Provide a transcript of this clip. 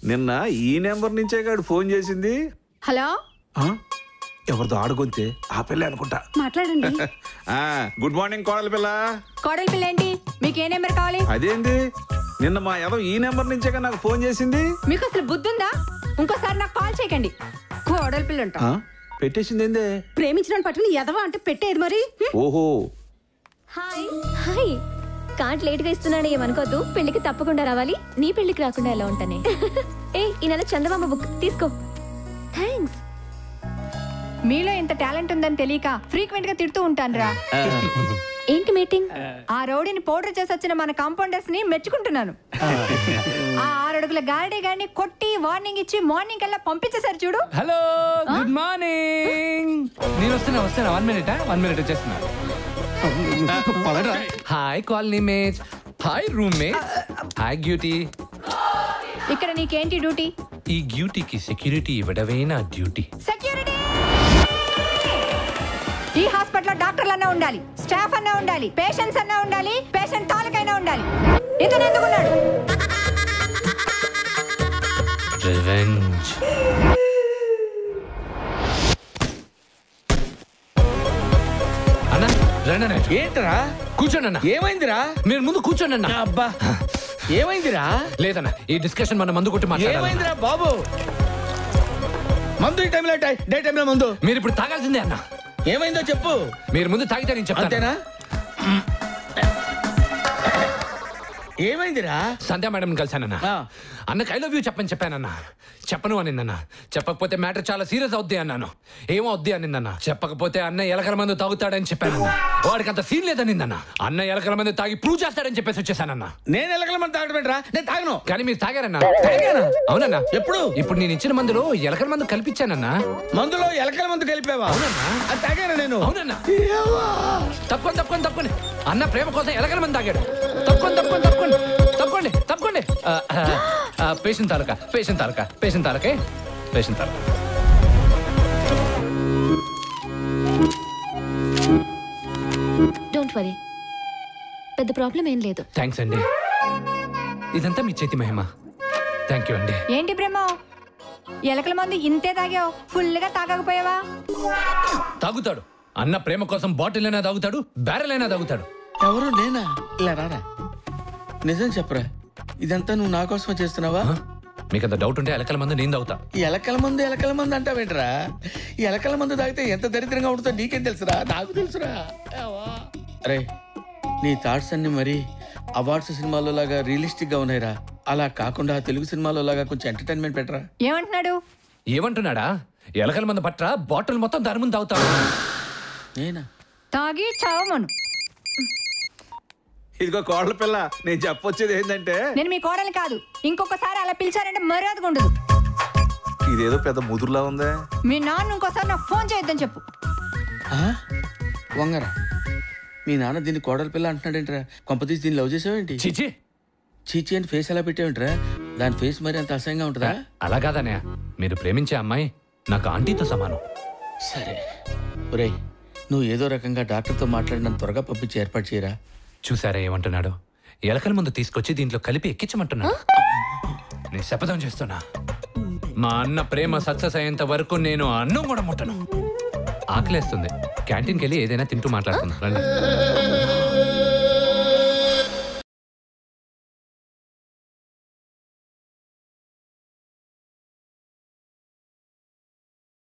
నిన్న ఈ నెంబర్ నుంచే గాడు ఫోన్ చేసింది హలో ఆ? ఎవరిదో ఆడుకుంటే ఆ పిల్ల అనుకుంటా మాట్లాడండి ఆ, గుడ్ మార్నింగ్ కోడలి పిల్ల కోడలి పిల్ల ఏంటి మీకు ఏ నెంబర్ కావాలి అదేంది నిన్న మా ఎవరు ఈ నెంబర్ నుంచే కదా నాకు ఫోన్ చేసింది మీకు అసలు బుద్ధి ఉందా ఇంకోసారి నాకు కాల్ చేయకండి కోడలి పిల్ల అంట ఆ? పెట్టేసింది ఏందే ప్రేమించిన పట్టుకుని ఎదవా అంటే పెట్టేది మరి హ్మ్. ఓహో హాయ్ హాయ్ కార్డ్ లేట్ గా ఇస్తున్నాను ఏమనుకోద్దు పెళ్లికి తప్పకుండా రావాలి నీ పెళ్లికి రాకుండా ఎలా ఉంటానే ఏ ఈ నెల చందమామ బుక్ తీసుకో థ్యాంక్స్ మీలో ఇంత టాలెంట్ ఉందని తెలియక ఫ్రీక్వెంట్ గా తిడుతూ ఉంటానురా ఏంటి మీటింగ్ ఆ రౌడీని పౌడర్ చేసి వచ్చిన మన కాంపౌండర్స్ ని మెచ్చుకుంటున్నాను ఆ ఆరడుగుల గారడీ గారిని కొట్టి వార్నింగ్ ఇచ్చి మార్నింగ్ కల్లా పంపించేశారు చూడు హలో గుడ్ మార్నింగ్ నేను వస్తున్నా వస్తున్నా వన్ మినిట్ వన్ మినిట్ వచ్చేస్తున్నా hi colony mates hi room mates hi గ్యూటీ ఇక్కడ నీకేంటి డ్యూటీ ఈ గ్యూటీకి సెక్యూరిటీ ఇవ్వడమే నా డ్యూటీ సెక్యూరిటీ ఈ హాస్పిటల్లో డాక్టర్లు అన్నా ఉండాలి స్టాఫ్ అన్నా ఉండాలి పేషెంట్స్ అన్నా ఉండాలి పేషెంట్ తాలూకైనా ఉండాలి ఇతను ఎందుకున్నాడు రివెంజ్ అన్న రండి అన్న ఏంట్రా కూర్చోండి అన్న ఏమైందిరా మీరు ముందు కూర్చోండి అన్న అబ్బా ఏమైందిరా లేదన్న ఈ డిస్కషన్ మన ముందు కొట్టి మాట్లాడాలి ఏమైందిరా బాబు మందు ఈ టైంలో టై- డే టైంలో మందు మీరు ఇప్పుడు తాగాల్సిందే అన్న ఏమైందో చెప్పు మీరు ముందు తాగితే నేను చెప్తాను అంతేనా ఏమైందిరా సంధ్యా మేడం కలిశానన్న ఆ. అన్నకి ఐ లవ్ యూ చెప్పని చెప్పానన్న చెప్పను అనిందన్న చెప్పకపోతే మ్యాటర్ చాలా సీరియస్ అవుద్ది అన్నాను ఏమో అవుద్ది అనిందన్న చెప్పకపోతే అన్న ఎలకల మందు తాగుతాడని చెప్పానన్న వాడికి అంత సీన్ లేదనిందన్న అన్న ఎలకల మందు తాగి ప్రూవ్ చేస్తాడని చెప్పేసి వచ్చేసానన్న నేను ఎలకల మంది తాగడం ఏంట్రా నేను తాగను కానీ మీరు తాగారన్న తాగానా? అవునన్నా ఎప్పుడు? ఇప్పుడు నేను ఇచ్చిన మందులో ఎలకల మందు కల్పించానన్నా మందులో ఎలకల మందు కలిపావా అది తాగాను నేను అవునన్నా తప్పుకోండి తప్పుకోండి తప్పుకోండి అన్న ప్రేమ కోసం ఎలకల మంది తాగాడు తప్పుకోండి తప్పుకోండి తప్పుకోండి తప్పుకోండి తప్పుకోండి పేషెంట్ తాలూకా పేషెంట్ తాలూకా పేషెంట్ తాలూకే పేషెంట్ తాలూకా డోంట్ వరీ పెద్ద ప్రాబ్లం ఏం లేదు థ్యాంక్స్ అండి ఇదంతా మీ చేతి మహిమ థ్యాంక్ యూ అండి ఏంటి బ్రహ్మ ఎలకల మందు ఇంతే తాగావు ఫుల్ గా తాగకపోయావా తాగుతాడు అన్న ప్రేమ కోసం బాటిల్ అయినా తాగుతాడు బ్యారెల్ అయినా తాగుతాడు ఎవరు నేనా ఇలా రారా నిజం చెప్పరా ఇదంతా నువ్వు నా కోసమే చేస్తున్నావా ఆ? మీకు అంత డౌట్ ఉంటే ఎలకల మందు నేను తాగుతా ఈ ఎలకల మందు ఎలకల మందు అంటావేంట్రా ఈ ఎలకల మందు తాగితే ఎంత దరిద్రంగా ఉంటుందో నీకేం తెలుసురా నాకు తెలుసురా అరే నీ థాట్స్ అన్ని మరి అవార్డ్స్ సినిమాలో లాగా రియలిస్టిక్ గా ఉన్నాయిరా అలా కాకుండా తెలుగు సినిమాలో లాగా కొంచెం ఎంటర్టైన్మెంట్ పెట్టరా ఏమంటున్నాడు ఏమంటున్నాడా ఎలకల మందు పట్ల బాటిల్ మొత్తం దాని ముందు తాగుతాడు నేనా తాగి చావమను ఇదిగో కోడల పిల్ల నేను చెప్పొచ్చేది ఏంటంటే నేను మీ కోడలు కాదు ఇంకొకసారి అలా పిలిచారంటే మర్యాదగా ఉండదు ఇదేదో పెద్ద ముదురులా ఉందే మీ నాన్న ఇంకోసారి నాకు ఫోన్ చేయొద్దని చెప్పు ఆ? వంగరా మీ నాన్న దీన్ని కోడల పిల్ల అంటున్నాడేంట్రా కొంపతీసి దీన్ని లవ్ చేసావేంటి చిచి చీచి అని ఫేస్ ఎలా పెట్టావేంట్రా దాని ఫేస్ మరి అంత అసహ్యంగా ఉంటుందా అలా కాదన్నయ్య మీరు ప్రేమించే అమ్మాయి నాకు ఆంటీతో సమానం సరే ఒరేయ్ నువ్వు ఏదో రకంగా డాక్టర్తో మాట్లాడిన త్వరగా పంపించి ఏర్పాటు చేయరా చూసారా ఏమంటున్నాడు ఎలకల ముందు తీసుకొచ్చి దీంట్లో కలిపి ఎక్కించమంటున్నాడు నేను శపథం చేస్తున్నా మా అన్న ప్రేమ సక్సెస్ అయ్యేంత వరకు నేను అన్నం కూడా ముట్టను ఆకలేస్తుంది క్యాంటీన్కి వెళ్ళి ఏదైనా తింటూ మాట్లాడుకుందాం రండి